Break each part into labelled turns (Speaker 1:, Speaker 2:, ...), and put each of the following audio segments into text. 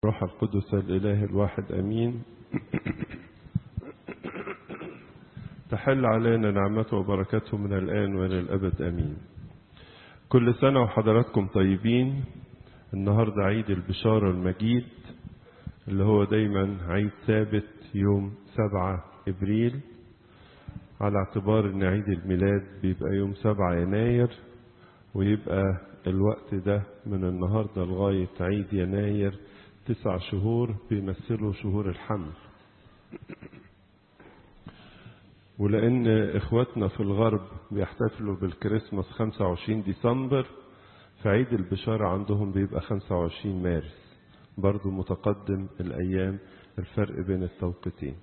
Speaker 1: روح القدس الإله الواحد أمين تحل علينا نعمته وبركاته من الآن وإلى الأبد أمين كل سنة وحضراتكم طيبين النهاردة عيد البشارة المجيد اللي هو دايما عيد ثابت يوم سبعة إبريل على اعتبار ان عيد الميلاد بيبقى يوم سبعة يناير ويبقى الوقت ده من النهاردة لغاية عيد يناير تسع شهور بيمثلوا شهور الحمل ولأن إخواتنا في الغرب بيحتفلوا بالكريسماس 25 ديسمبر فعيد البشارة عندهم بيبقى 25 مارس برضو متقدم الأيام الفرق بين التوقيتين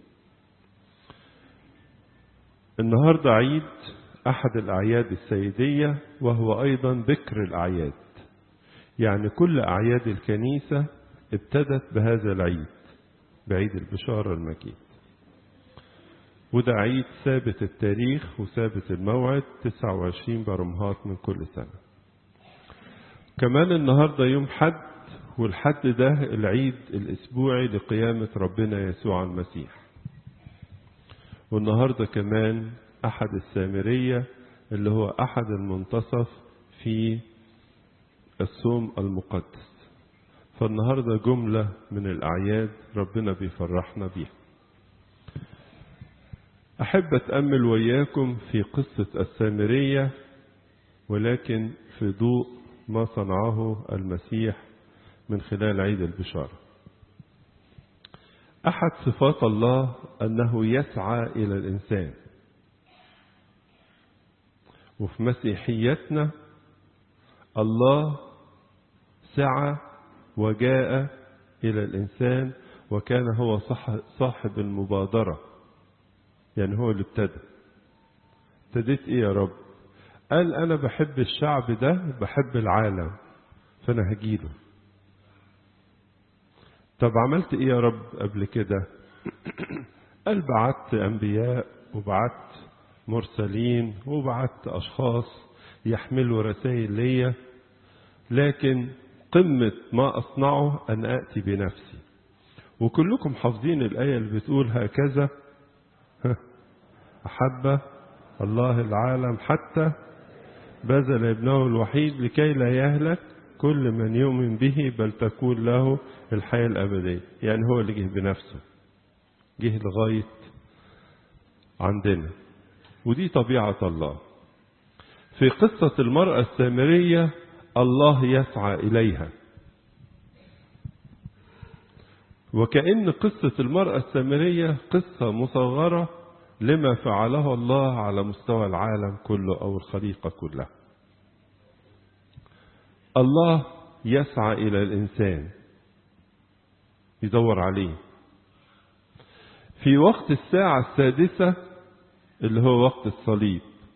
Speaker 1: النهاردة عيد أحد الأعياد السيدية وهو أيضا بكر الأعياد يعني كل أعياد الكنيسة ابتدت بهذا العيد بعيد البشارة المجيد وده عيد ثابت التاريخ وثابت الموعد 29 برمهات من كل سنة كمان النهاردة يوم حد والحد ده العيد الأسبوعي لقيامة ربنا يسوع المسيح والنهاردة كمان أحد السامرية اللي هو أحد المنتصف في الصوم المقدس فالنهاردة جملة من الأعياد ربنا بيفرحنا بيها أحب أتأمل وياكم في قصة السامرية ولكن في ضوء ما صنعه المسيح من خلال عيد البشارة أحد صفات الله أنه يسعى إلى الإنسان وفي مسيحيتنا الله سعى وجاء إلى الإنسان وكان هو صاحب المبادرة يعني هو اللي ابتدى ابتديت إيه يا رب قال أنا بحب الشعب ده بحب العالم فأنا هجيله طب عملت إيه يا رب قبل كده قال بعت أنبياء وبعت مرسلين وبعت أشخاص يحملوا رسائل ليا لكن قمة ما أصنعه أن أأتي بنفسي وكلكم حافظين الآية اللي بتقول هكذا أحب الله العالم حتى بذل ابنه الوحيد لكي لا يهلك كل من يؤمن به بل تكون له الحياة الأبدية يعني هو اللي جه بنفسه جه لغاية عندنا ودي طبيعة الله في قصة المرأة السامرية الله يسعى إليها وكأن قصة المرأة السامرية قصة مصغرة لما فعله الله على مستوى العالم كله أو الخليقة كلها الله يسعى إلى الإنسان يدور عليه في وقت الساعة السادسة اللي هو وقت الصليب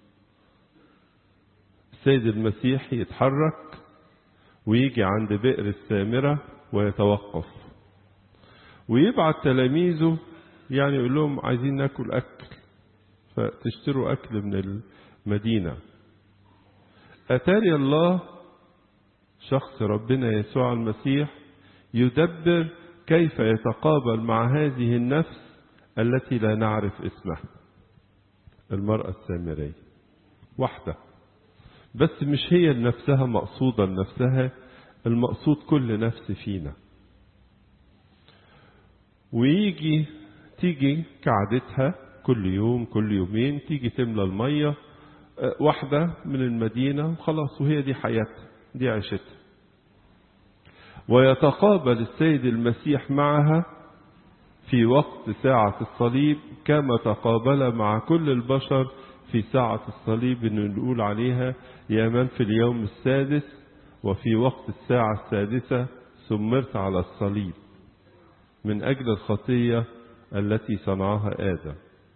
Speaker 1: السيد المسيح يتحرك ويجي عند بئر السامرة ويتوقف ويبعت تلاميذه يعني يقول لهم عايزين ناكل أكل فتشتروا أكل من المدينة أتاري الله شخص ربنا يسوع المسيح يدبر كيف يتقابل مع هذه النفس التي لا نعرف اسمها المرأة السامرية واحدة بس مش هي نفسها مقصودة لنفسها المقصود كل نفس فينا ويجي تيجي كعادتها كل يوم كل يومين تيجي تملى المية واحدة من المدينة وخلاص وهي دي حياتها دي عيشتها ويتقابل السيد المسيح معها في وقت ساعة الصليب كما تقابل مع كل البشر في ساعة الصليب إنه نقول عليها يا من في اليوم السادس وفي وقت الساعة السادسة سمرت على الصليب من أجل الخطية التي صنعها آدم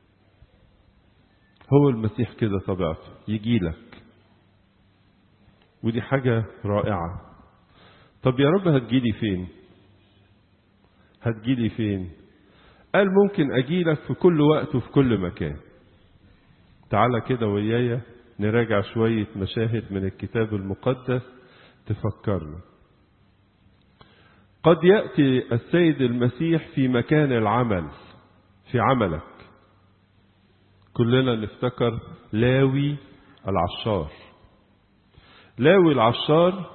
Speaker 1: هو المسيح كده طبيعته يجي لك ودي حاجة رائعة طب يا رب هتجيلي فين هتجيلي فين قال ممكن أجيلك في كل وقت وفي كل مكان تعالى كده ويايا نراجع شوية مشاهد من الكتاب المقدس تفكرنا قد يأتي السيد المسيح في مكان العمل في عملك كلنا نفتكر لاوي العشار لاوي العشار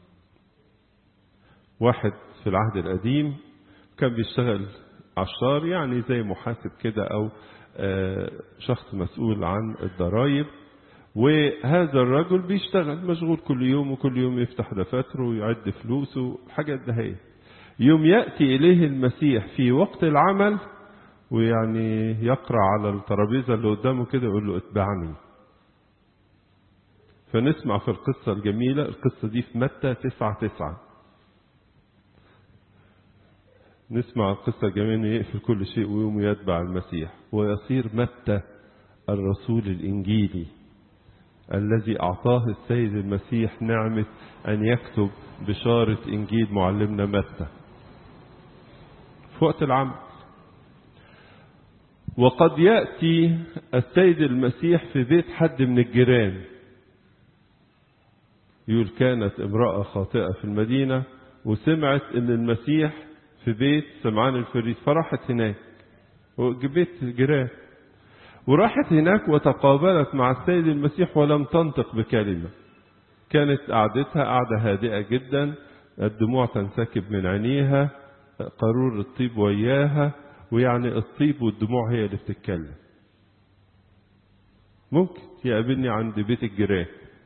Speaker 1: واحد في العهد القديم كان بيشتغل عشار يعني زي محاسب كده أو شخص مسؤول عن الضرائب وهذا الرجل بيشتغل مشغول كل يوم وكل يوم يفتح دفاتره ويعد فلوسه حاجات ده هي يوم يأتي إليه المسيح في وقت العمل ويعني يقرأ على الترابيزة اللي قدامه كده يقول له اتبعني فنسمع في القصة الجميلة القصة دي في متى تسعة تسعة نسمع القصة الجميلة يقفل كل شيء ويوم يتبع المسيح ويصير متى الرسول الإنجيلي الذي أعطاه السيد المسيح نعمة أن يكتب بشارة إنجيل معلمنا متى في وقت العمل وقد يأتي السيد المسيح في بيت حد من الجيران يقول كانت امرأة خاطئة في المدينة وسمعت ان المسيح في بيت سمعان الفريد فراحت هناك بيت جيران وراحت هناك وتقابلت مع السيد المسيح ولم تنطق بكلمة كانت قعدتها قعدة هادئة جدا الدموع تنسكب من عينيها قارور الطيب وياها ويعني الطيب والدموع هي اللي بتتكلم ممكن يقابلني عند بيت الجيران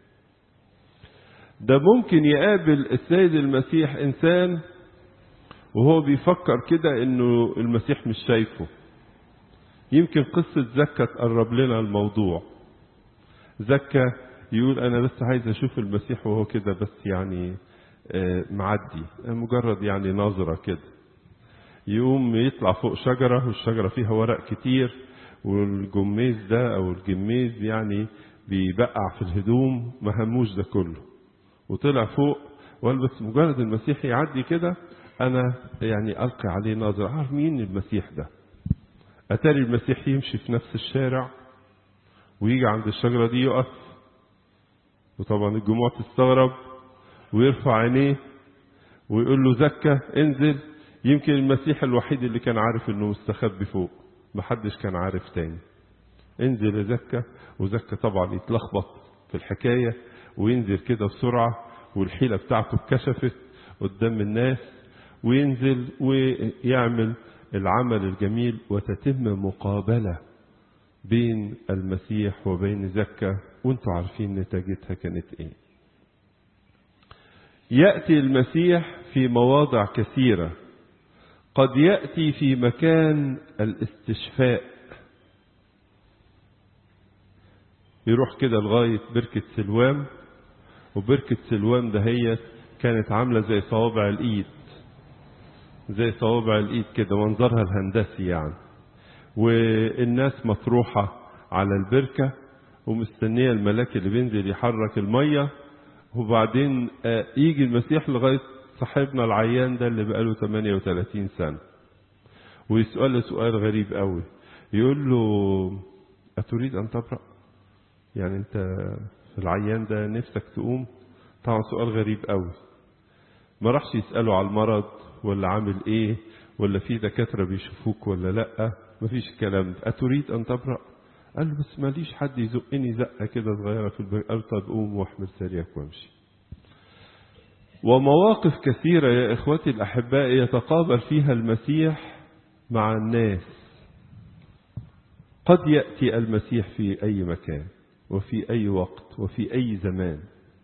Speaker 1: ده ممكن يقابل السيد المسيح انسان وهو بيفكر كده انه المسيح مش شايفه يمكن قصة زكا تقرب لنا الموضوع زكا يقول انا بس عايز اشوف المسيح وهو كده بس يعني معدي مجرد يعني نظرة كده يقوم يطلع فوق شجرة والشجرة فيها ورق كتير والجميز ده او الجميز يعني بيبقع في الهدوم ما هموش ده كله وطلع فوق وقال بس مجرد المسيح يعدي كده انا يعني القي عليه نظرة عارف مين المسيح ده اتاري المسيح يمشي في نفس الشارع ويجي عند الشجرة دي يقف وطبعا الجموع تستغرب ويرفع عينيه ويقول له زكى انزل يمكن المسيح الوحيد اللي كان عارف انه مستخبي فوق محدش كان عارف تاني انزل يا زكى وزكى طبعا يتلخبط في الحكاية وينزل كده بسرعة والحيلة بتاعته اتكشفت قدام الناس وينزل ويعمل العمل الجميل وتتم مقابلة بين المسيح وبين زكا وانتوا عارفين نتاجتها كانت ايه يأتي المسيح في مواضع كثيرة قد يأتي في مكان الاستشفاء يروح كده لغاية بركة سلوام وبركة سلوام ده هي كانت عاملة زي صوابع الإيد زي صوابع الإيد كده منظرها الهندسي يعني والناس مطروحة على البركة ومستنية الملاك اللي بينزل يحرك المية وبعدين يجي المسيح لغاية صاحبنا العيان ده اللي بقاله 38 سنة ويسأله سؤال غريب قوي يقول له أتريد أن تبرأ يعني أنت في العيان ده نفسك تقوم طبعا سؤال غريب قوي ما راحش يسأله على المرض ولا عامل ايه ولا في دكاترة بيشوفوك ولا لا مفيش الكلام ده أتريد أن تبرأ قال له بس ماليش حد يزقني زقة كده صغيرة في البركة قال طب قوم واحمل سريرك وامشي ومواقف كثيرة يا إخوتي الأحباء يتقابل فيها المسيح مع الناس قد يأتي المسيح في أي مكان وفي أي وقت وفي أي زمان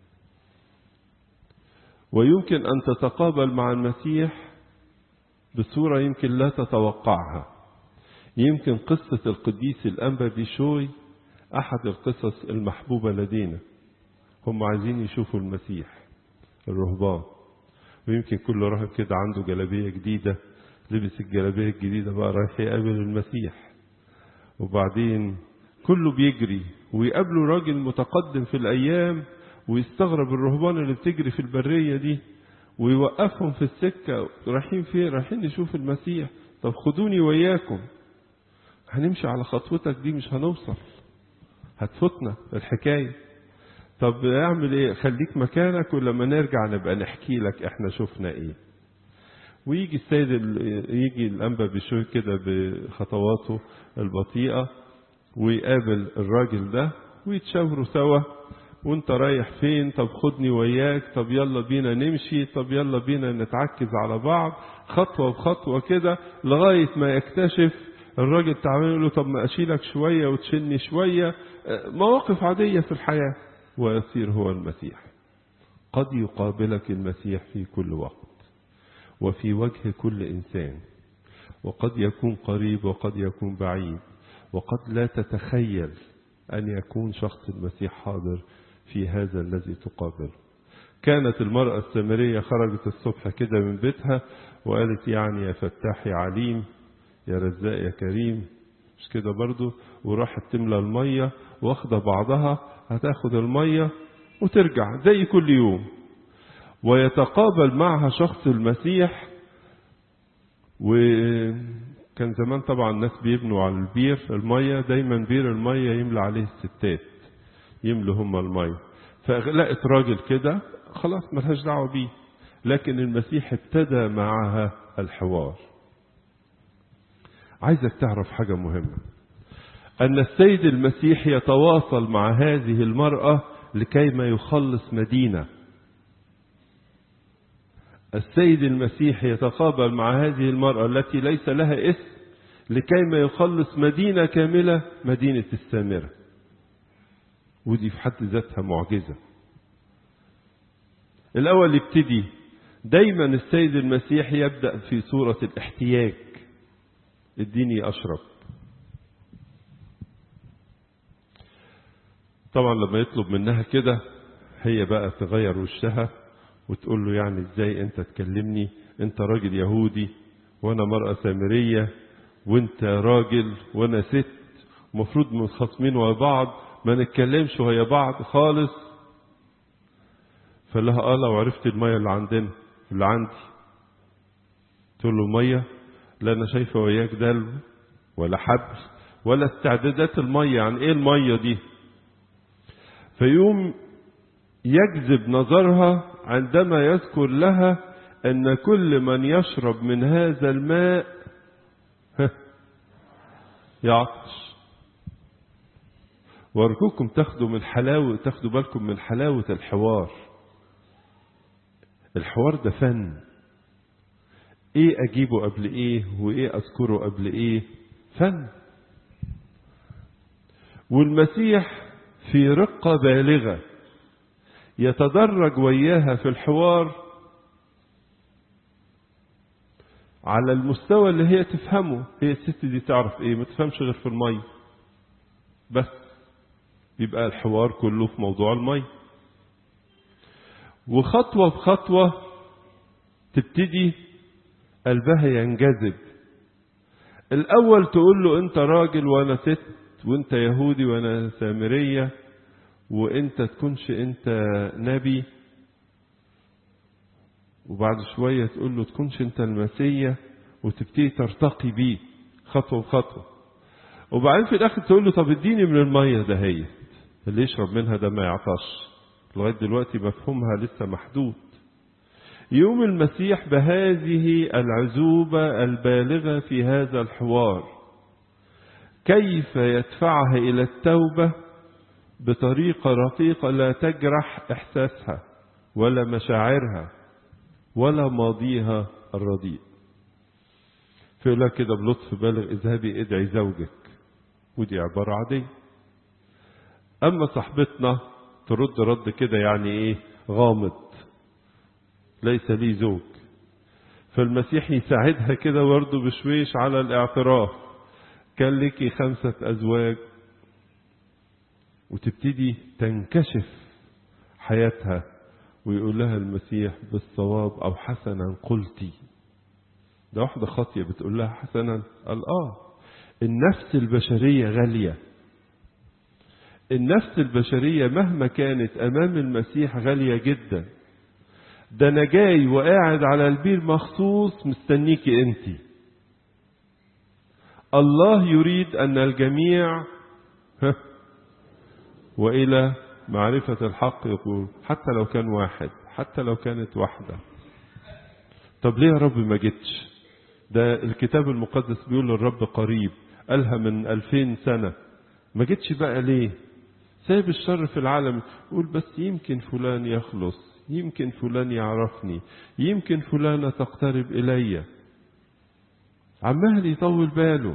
Speaker 1: ويمكن أن تتقابل مع المسيح بصورة يمكن لا تتوقعها يمكن قصة القديس الأنبا بيشوي أحد القصص المحبوبة لدينا هم عايزين يشوفوا المسيح الرهبان ويمكن كل راهب كده عنده جلابية جديدة لبس الجلابية الجديدة بقى رايح يقابل المسيح وبعدين كله بيجري ويقابلوا راجل متقدم في الأيام ويستغرب الرهبان اللي بتجري في البرية دي ويوقفهم في السكة رايحين فين رايحين نشوف المسيح طب خدوني وياكم هنمشي على خطوتك دي مش هنوصل هتفوتنا الحكاية طب اعمل ايه خليك مكانك ولما نرجع نبقى نحكي لك احنا شفنا ايه ويجي السيد يجي الأنبا بشوي كده بخطواته البطيئة ويقابل الراجل ده ويتشاوروا سوا وانت رايح فين طب خدني وياك طب يلا بينا نمشي طب يلا بينا نتعكز على بعض خطوة بخطوة كده لغاية ما يكتشف الراجل تعبان يقول له طب ما اشيلك شوية وتشيلني شوية مواقف عادية في الحياة ويصير هو المسيح قد يقابلك المسيح في كل وقت وفي وجه كل إنسان وقد يكون قريب وقد يكون بعيد وقد لا تتخيل أن يكون شخص المسيح حاضر في هذا الذي تقابله كانت المرأة السامرية خرجت الصبح كده من بيتها وقالت يعني يا فتاح يا عليم يا رزاق يا كريم مش كده برضو وراحت تملى المية واخدة بعضها هتاخد المية وترجع زي كل يوم ويتقابل معها شخص المسيح وكان زمان طبعا الناس بيبنوا على البير المية دايما بير المية يملى عليه الستات يملوا هم المية فلقت راجل كده خلاص ملهاش دعوة بيه لكن المسيح ابتدى معها الحوار عايزك تعرف حاجة مهمة أن السيد المسيح يتواصل مع هذه المرأة لكي ما يخلص مدينة السيد المسيح يتقابل مع هذه المرأة التي ليس لها اسم لكي ما يخلص مدينة كاملة مدينة السامرة ودي في حد ذاتها معجزة الأول يبتدي دايما السيد المسيح يبدأ في صورة الاحتياج اديني أشرب طبعا لما يطلب منها كده هي بقى تغير وشها وتقول له يعني ازاي انت تكلمني انت راجل يهودي وانا مرأة سامرية وانت راجل وانا ست المفروض منخصمين ورا بعض ما نتكلمش ويا بعض خالص فقال لها اه لو عرفت المية اللي عندنا اللي عندي تقول له المية لا انا شايفة وياك دلو ولا حبل ولا استعدادات المية عن ايه المية دي فيقوم يجذب نظرها عندما يذكر لها أن كل من يشرب من هذا الماء يعطش وارجوكم تاخدوا من حلاوة تاخدوا بالكم من حلاوة الحوار الحوار ده فن ايه اجيبه قبل ايه وايه اذكره قبل ايه فن والمسيح في رقة بالغة يتدرج وياها في الحوار على المستوى اللي هي تفهمه هي الست دي تعرف ايه ما تفهمش غير في المية بس يبقى الحوار كله في موضوع المية وخطوة بخطوة تبتدي قلبها ينجذب الأول تقول له أنت راجل وأنا ست وأنت يهودي وأنا سامرية وانت تكونش انت نبي وبعد شوية تقول له تكونش انت المسيا وتبتدي ترتقي بيه خطوة بخطوة وبعدين في الاخر تقول له طب اديني من المية ده هي اللي يشرب منها ده ما يعطش لغاية دلوقتي مفهومها لسه محدود يوم المسيح بهذه العزوبة البالغة في هذا الحوار كيف يدفعها إلى التوبة بطريقة رقيقة لا تجرح إحساسها ولا مشاعرها ولا ماضيها الرديء فيقول لها كده بلطف بالغ اذهبي ادعي زوجك ودي عبارة عادية أما صاحبتنا ترد رد كده يعني إيه غامض ليس لي زوج فالمسيح يساعدها كده برضه بشويش على الاعتراف كان لك خمسة أزواج وتبتدي تنكشف حياتها ويقول لها المسيح بالصواب أو حسنا قلتي ده واحدة خاطية بتقول لها حسنا قال آه النفس البشرية غالية النفس البشرية مهما كانت أمام المسيح غالية جدا ده أنا جاي وقاعد على البير مخصوص مستنيكي أنت الله يريد أن الجميع وإلى معرفة الحق يقول حتى لو كان واحد حتى لو كانت واحدة طب ليه يا رب ما جيتش ده الكتاب المقدس بيقول الرب قريب قالها من ألفين سنة ما جيتش بقى ليه سايب الشر في العالم يقول بس يمكن فلان يخلص يمكن فلان يعرفني يمكن فلانة تقترب إلي عمال يطول باله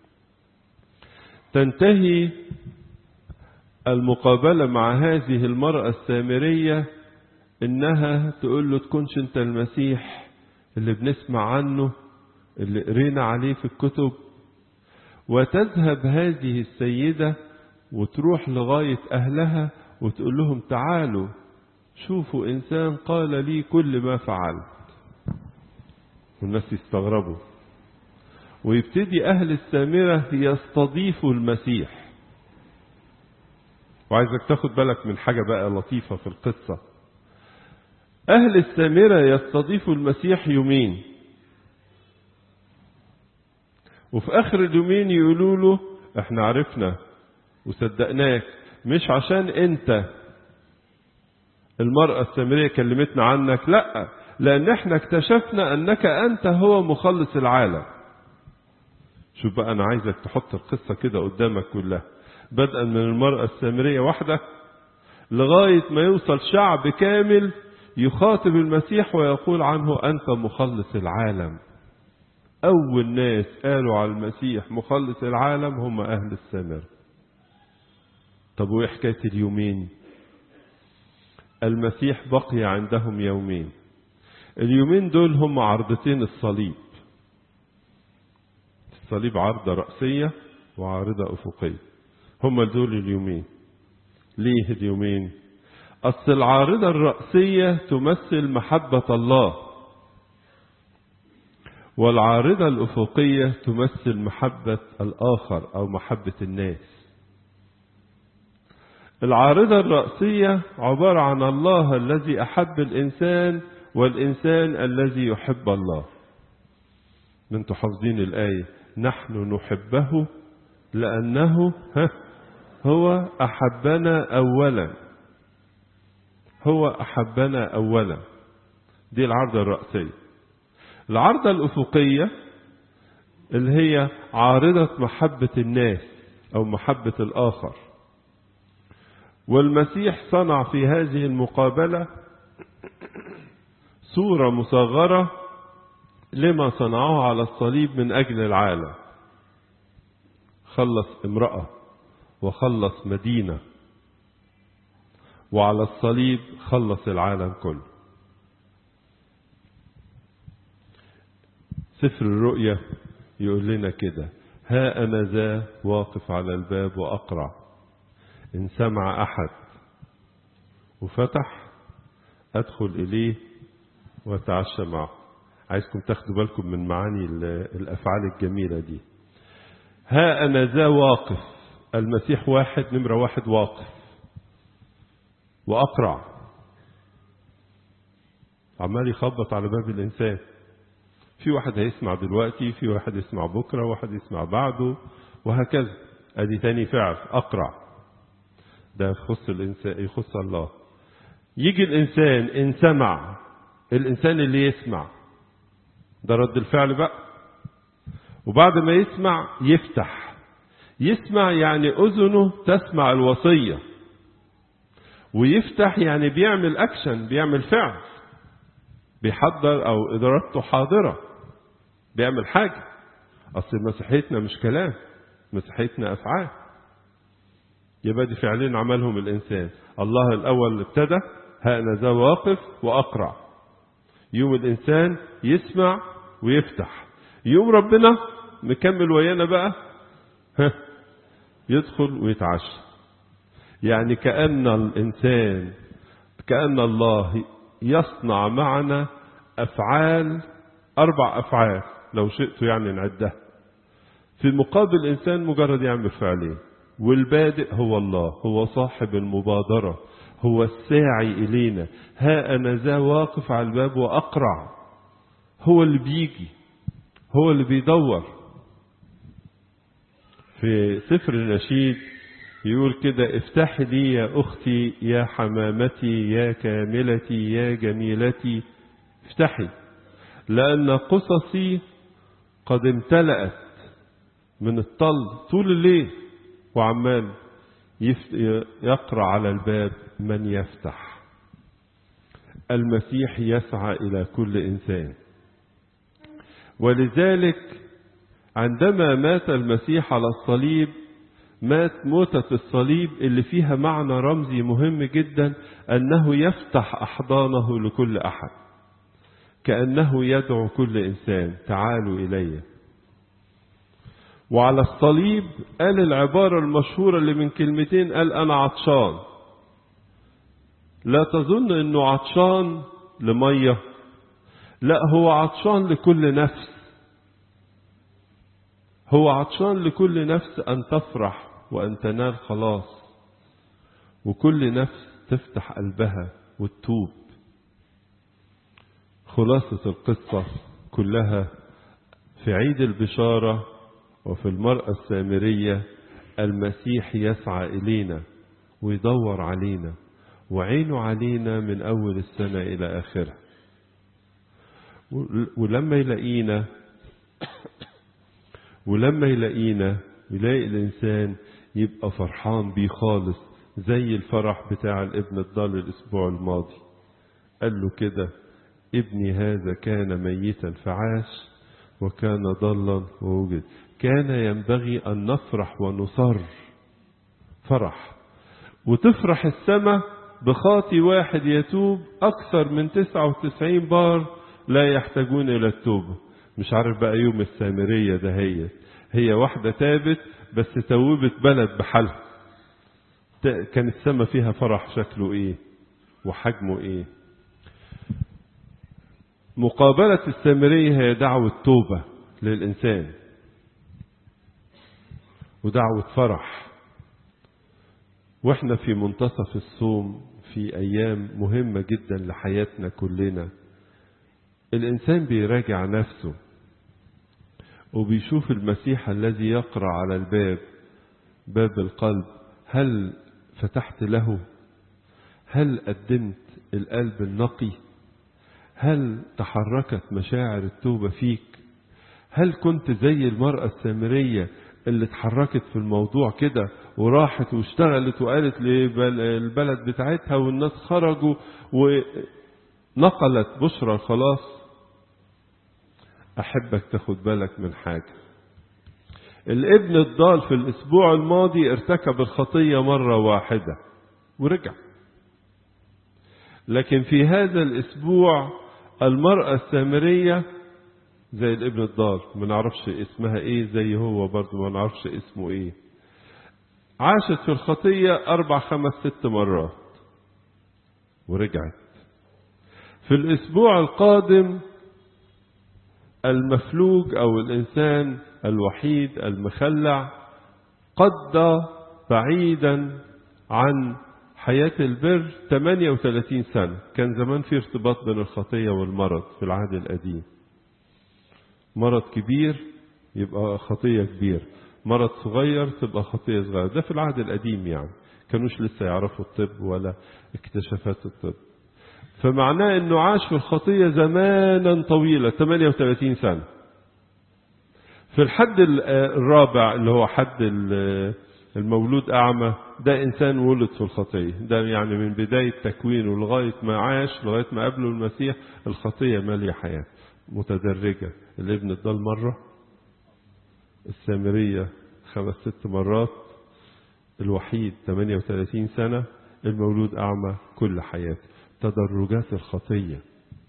Speaker 1: تنتهي المقابلة مع هذه المرأة السامرية إنها تقول له تكونش أنت المسيح اللي بنسمع عنه اللي قرينا عليه في الكتب وتذهب هذه السيدة وتروح لغاية أهلها وتقول لهم تعالوا شوفوا إنسان قال لي كل ما فعلت والناس يستغربوا ويبتدي أهل السامرة يستضيفوا المسيح وعايزك تاخد بالك من حاجة بقى لطيفة في القصة أهل السامرة يستضيفوا المسيح يومين وفي آخر اليومين يقولوا له احنا عرفنا وصدقناك مش عشان انت المرأة السامرية كلمتنا عنك لا لأن احنا اكتشفنا أنك أنت هو مخلص العالم شوف بقى أنا عايزك تحط القصة كده قدامك كلها بدءا من المرأة السامرية واحدة لغاية ما يوصل شعب كامل يخاطب المسيح ويقول عنه أنت مخلص العالم أول ناس قالوا على المسيح مخلص العالم هم أهل السامرة طب وإيه حكاية اليومين المسيح بقي عندهم يومين اليومين دول هم عرضتين الصليب الصليب عرضة رأسية وعارضة أفقية هم دول اليومين ليه اليومين أصل العارضة الرأسية تمثل محبة الله والعارضة الأفقية تمثل محبة الآخر أو محبة الناس العارضة الرأسية عبارة عن الله الذي أحب الإنسان والإنسان الذي يحب الله من تحفظين الآية نحن نحبه لأنه هو أحبنا أولا هو أحبنا أولا دي العارضة الرأسية العارضة الأفقية اللي هي عارضة محبة الناس أو محبة الآخر والمسيح صنع في هذه المقابلة صورة مصغرة لما صنعه على الصليب من أجل العالم خلص امرأة وخلص مدينة وعلى الصليب خلص العالم كله سفر الرؤيا يقول لنا كده ها أنا ذا واقف على الباب وأقرع إن سمع أحد وفتح أدخل إليه وأتعشى معه عايزكم تاخدوا بالكم من معاني الأفعال الجميلة دي ها أنا ذا واقف المسيح واحد نمرة واحد واقف وأقرع عمال يخبط على باب الإنسان في واحد هيسمع دلوقتي في واحد يسمع بكرة واحد يسمع بعده وهكذا ادي تاني فعل اقرع ده يخص الانسان يخص الله يجي الانسان ان سمع الانسان اللي يسمع ده رد الفعل بقى وبعد ما يسمع يفتح يسمع يعني اذنه تسمع الوصيه ويفتح يعني بيعمل اكشن بيعمل فعل بيحضر او ادارته حاضره بيعمل حاجه اصل مسيحيتنا مش كلام مسيحيتنا افعال يبقى دي فعلين عملهم الانسان الله الاول ابتدى ها انا ذا واقف واقرع يوم الانسان يسمع ويفتح يوم ربنا مكمل ويانا بقى ها يدخل ويتعشى يعني كأن الإنسان كأن الله يصنع معنا أفعال أربع أفعال لو شئت يعني نعدها في مقابل إنسان مجرد يعمل فعلين والبادئ هو الله هو صاحب المبادرة هو الساعي إلينا ها أنا ذا واقف على الباب وأقرع هو اللي بيجي هو اللي بيدور في سفر النشيد يقول كده افتحي لي يا أختي يا حمامتي يا كاملتي يا جميلتي افتحي لأن قصصي قد امتلأت من الطل طول الليل وعمال يقرأ على الباب من يفتح المسيح يسعى إلى كل إنسان ولذلك عندما مات المسيح على الصليب مات موتة الصليب اللي فيها معنى رمزي مهم جدا أنه يفتح أحضانه لكل أحد كأنه يدعو كل إنسان تعالوا إلي وعلى الصليب قال العبارة المشهورة اللي من كلمتين قال أنا عطشان لا تظن أنه عطشان لمية لا هو عطشان لكل نفس هو عطشان لكل نفس أن تفرح وأن تنال خلاص وكل نفس تفتح قلبها وتتوب خلاصة القصة كلها في عيد البشارة وفي المرأة السامرية المسيح يسعى إلينا ويدور علينا وعينه علينا من أول السنة إلى آخرها ولما يلاقينا ولما يلاقينا يلاقي الإنسان يبقى فرحان بيه خالص زي الفرح بتاع الابن الضال الأسبوع الماضي قال له كده ابني هذا كان ميتا فعاش وكان ضلا ووجد كان ينبغي أن نفرح ونصر فرح وتفرح السماء بخاطي واحد يتوب أكثر من 99 بار لا يحتاجون إلى التوبة مش عارف بقى يوم السامرية ده هي هي واحدة تابت بس توبت بلد بحالها كان السماء فيها فرح شكله ايه وحجمه ايه مقابلة السامرية هي دعوة توبة للإنسان ودعوة فرح واحنا في منتصف الصوم في أيام مهمة جدا لحياتنا كلنا الإنسان بيراجع نفسه وبيشوف المسيح الذي يقرأ على الباب باب القلب هل فتحت له هل قدمت القلب النقي هل تحركت مشاعر التوبة فيك هل كنت زي المرأة السامرية اللي اتحركت في الموضوع كده وراحت واشتغلت وقالت للبلد بتاعتها والناس خرجوا ونقلت بشرى الخلاص أحبك تاخد بالك من حاجة الابن الضال في الأسبوع الماضي ارتكب الخطية مرة واحدة ورجع لكن في هذا الأسبوع المرأة السامرية زي الابن الضال ما نعرفش اسمها ايه زي هو برضه ما نعرفش اسمه ايه عاشت في الخطية أربع خمس ست مرات ورجعت في الأسبوع القادم المفلوج أو الإنسان الوحيد المخلع قضى بعيدا عن حياة البر 38 سنة كان زمان في ارتباط بين الخطية والمرض في العهد القديم مرض كبير يبقى خطية كبير مرض صغير تبقى خطية صغيرة ده في العهد القديم يعني كانوش لسه يعرفوا الطب ولا اكتشافات الطب فمعناه انه عاش في الخطية زمانا طويلة 38 سنة في الحد الرابع اللي هو حد المولود أعمى ده إنسان ولد في الخطية ده يعني من بداية تكوينه لغاية ما عاش لغاية ما قابله المسيح الخطية مالية حياة متدرجة الابن الضال مرة السامرية خمس ست مرات الوحيد 38 سنة المولود أعمى كل حياته تدرجات الخطية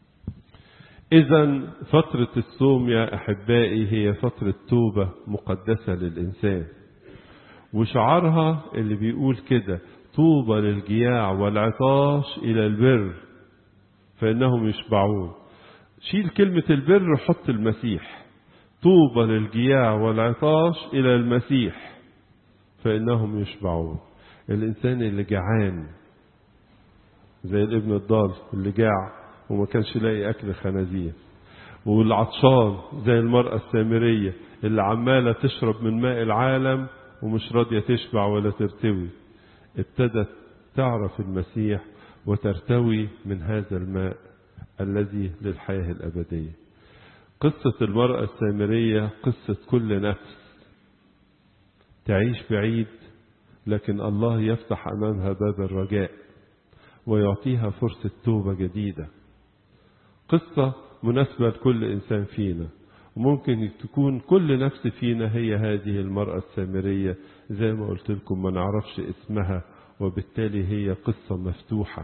Speaker 1: إذا فترة الصوم يا أحبائي هي فترة توبة مقدسة للإنسان وشعارها اللي بيقول كده طوبى للجياع والعطاش إلى البر فإنهم يشبعون شيل كلمة البر وحط المسيح طوبى للجياع والعطاش إلى المسيح فإنهم يشبعون الإنسان اللي جعان زي الابن الضال اللي جاع وما كانش لاقي أكل خنازير والعطشان زي المرأة السامرية اللي عمالة تشرب من ماء العالم ومش راضية تشبع ولا ترتوي ابتدت تعرف المسيح وترتوي من هذا الماء الذي للحياة الأبدية قصة المرأة السامرية قصة كل نفس تعيش بعيد لكن الله يفتح أمامها باب الرجاء ويعطيها فرصة توبة جديدة قصة مناسبة لكل إنسان فينا وممكن تكون كل نفس فينا هي هذه المرأة السامرية زي ما قلت لكم ما نعرفش اسمها وبالتالي هي قصة مفتوحة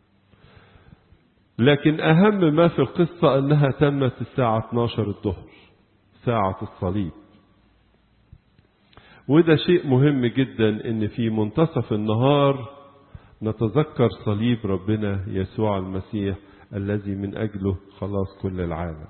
Speaker 1: لكن أهم ما في القصة أنها تمت الساعة 12 الظهر ساعة الصليب وده شيء مهم جدا ان في منتصف النهار نتذكر صليب ربنا يسوع المسيح الذي من اجله خلاص كل العالم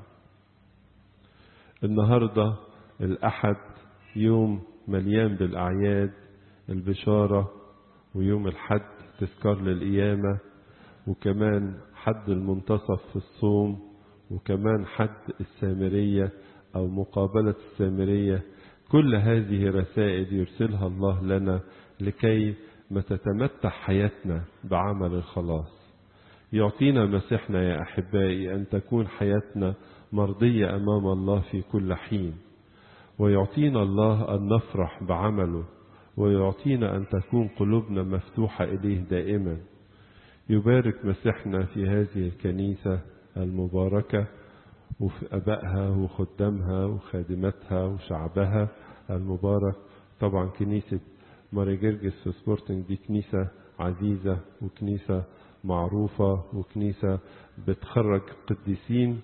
Speaker 1: النهارده الاحد يوم مليان بالاعياد البشاره ويوم الحد تذكار للقيامه وكمان حد المنتصف في الصوم وكمان حد السامريه او مقابله السامريه كل هذه رسائل يرسلها الله لنا لكي ما تتمتع حياتنا بعمل الخلاص يعطينا مسيحنا يا احبائي ان تكون حياتنا مرضيه امام الله في كل حين ويعطينا الله ان نفرح بعمله ويعطينا ان تكون قلوبنا مفتوحه اليه دائما يبارك مسيحنا في هذه الكنيسه المباركه وفي أبائها وخدامها وخادماتها وشعبها المبارك طبعا كنيسة ماري جرجس في سبورتنج دي كنيسة عزيزة وكنيسة معروفة وكنيسة بتخرج قديسين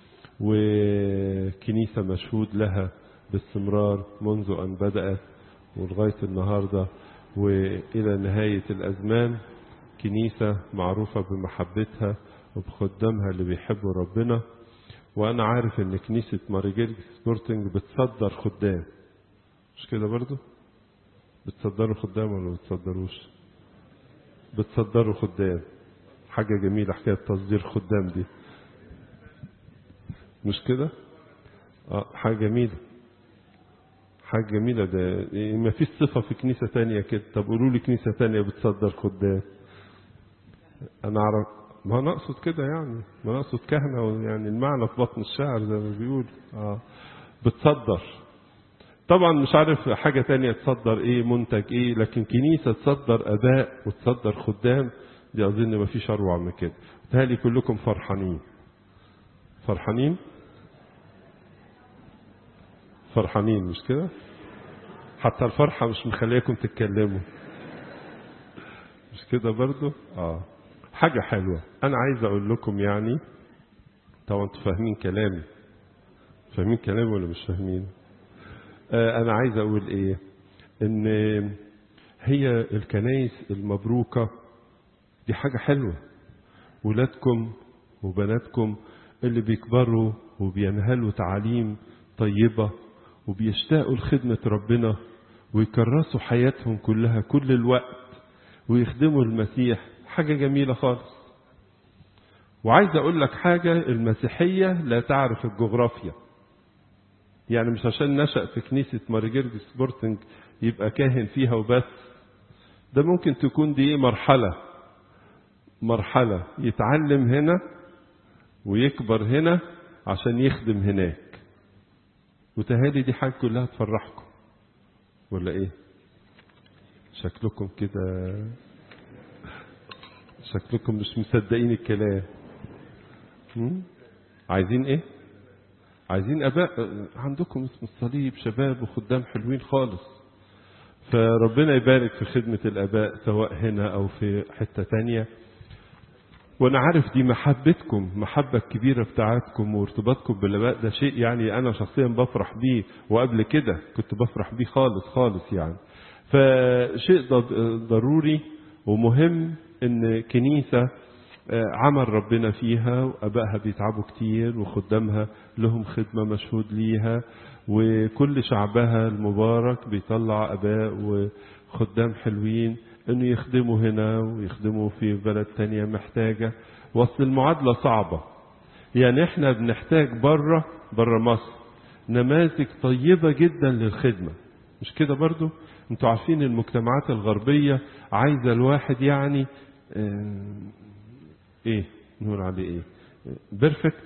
Speaker 1: وكنيسة مشهود لها باستمرار منذ أن بدأت ولغاية النهاردة وإلى نهاية الأزمان كنيسة معروفة بمحبتها وبخدامها اللي بيحبوا ربنا وانا عارف ان كنيسة ماريجيرج سبورتنج بتصدر خدام مش كده برضو بتصدروا خدام ولا بتصدروش بتصدروا خدام حاجة جميلة حكاية تصدير خدام دي مش كده اه حاجة جميلة حاجة جميلة ده ما فيش صفة في كنيسة تانية كده طب قولوا لي كنيسة تانية بتصدر خدام انا اعرف ما انا اقصد كده يعني ما انا اقصد كهنه يعني المعنى في بطن الشعر زي ما بيقول اه بتصدر طبعا مش عارف حاجه تانية تصدر ايه منتج ايه لكن كنيسه تصدر اباء وتصدر خدام دي اظن ما فيش اروع من كده تهالي كلكم فرحانين فرحانين فرحانين مش كده حتى الفرحه مش مخليكم تتكلموا مش كده برضو اه حاجة حلوة أنا عايز أقول لكم يعني طبعا أنتوا فاهمين كلامي فاهمين كلامي ولا مش فاهمين آه أنا عايز أقول إيه إن هي الكنايس المبروكة دي حاجة حلوة ولادكم وبناتكم اللي بيكبروا وبينهلوا تعاليم طيبة وبيشتاقوا لخدمة ربنا ويكرسوا حياتهم كلها كل الوقت ويخدموا المسيح حاجة جميلة خالص وعايز أقول لك حاجة المسيحية لا تعرف الجغرافيا يعني مش عشان نشأ في كنيسة ماريجيرج سبورتنج يبقى كاهن فيها وبس ده ممكن تكون دي مرحلة مرحلة يتعلم هنا ويكبر هنا عشان يخدم هناك وتهالي دي حاجة كلها تفرحكم ولا ايه شكلكم كده شكلكم مش مصدقين الكلام عايزين ايه عايزين اباء عندكم اسم الصليب شباب وخدام حلوين خالص فربنا يبارك في خدمة الاباء سواء هنا او في حتة تانية وانا عارف دي محبتكم محبة كبيرة بتاعتكم وارتباطكم بالاباء ده شيء يعني انا شخصيا بفرح بيه وقبل كده كنت بفرح بيه خالص خالص يعني فشيء ضروري ومهم ان كنيسة عمل ربنا فيها وابائها بيتعبوا كتير وخدامها لهم خدمة مشهود ليها وكل شعبها المبارك بيطلع اباء وخدام حلوين انه يخدموا هنا ويخدموا في بلد تانية محتاجة وصل المعادلة صعبة يعني احنا بنحتاج بره بره مصر نماذج طيبة جدا للخدمة مش كده برضو انتوا عارفين المجتمعات الغربية عايزة الواحد يعني اه ايه نقول عليه ايه بيرفكت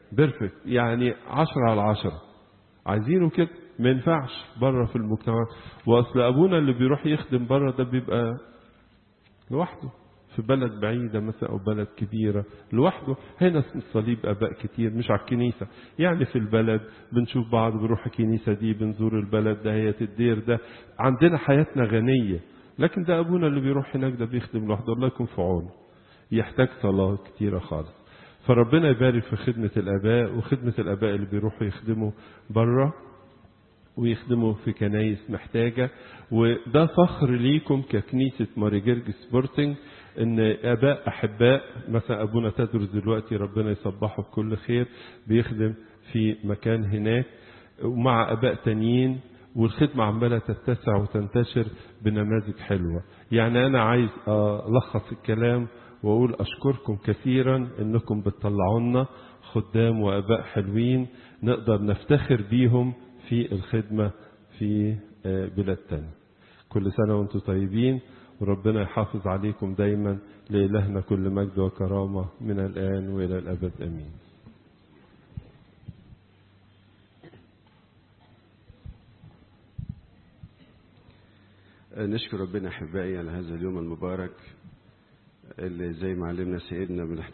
Speaker 1: بيرفكت يعني عشرة على عشرة عايزينه كده ما ينفعش بره في المجتمع واصل ابونا اللي بيروح يخدم بره ده بيبقى لوحده في بلد بعيدة مثلا أو بلد كبيرة لوحده هنا الصليب أباء كتير مش على الكنيسة يعني في البلد بنشوف بعض بنروح الكنيسة دي بنزور البلد ده هي الدير ده عندنا حياتنا غنية لكن ده أبونا اللي بيروح هناك ده بيخدم لوحده الله يكون في عونه يحتاج صلاة كتيرة خالص فربنا يبارك في خدمة الآباء وخدمة الآباء اللي بيروحوا يخدموا بره ويخدموا في كنايس محتاجة وده فخر ليكم ككنيسة ماري جرج سبورتنج ان اباء احباء مثلا ابونا تدرس دلوقتي ربنا يصبحه بكل خير بيخدم في مكان هناك ومع اباء تانيين والخدمة عمالة تتسع وتنتشر بنماذج حلوة يعني أنا عايز ألخص الكلام وأقول أشكركم كثيرا أنكم بتطلعونا خدام وأباء حلوين نقدر نفتخر بيهم في الخدمة في بلاد تانية كل سنة وانتم طيبين وربنا يحافظ عليكم دايما لإلهنا كل مجد وكرامة من الآن وإلى الأبد أمين
Speaker 2: نشكر ربنا أحبائي على هذا اليوم المبارك اللي زي ما علمنا سيدنا بنحتفل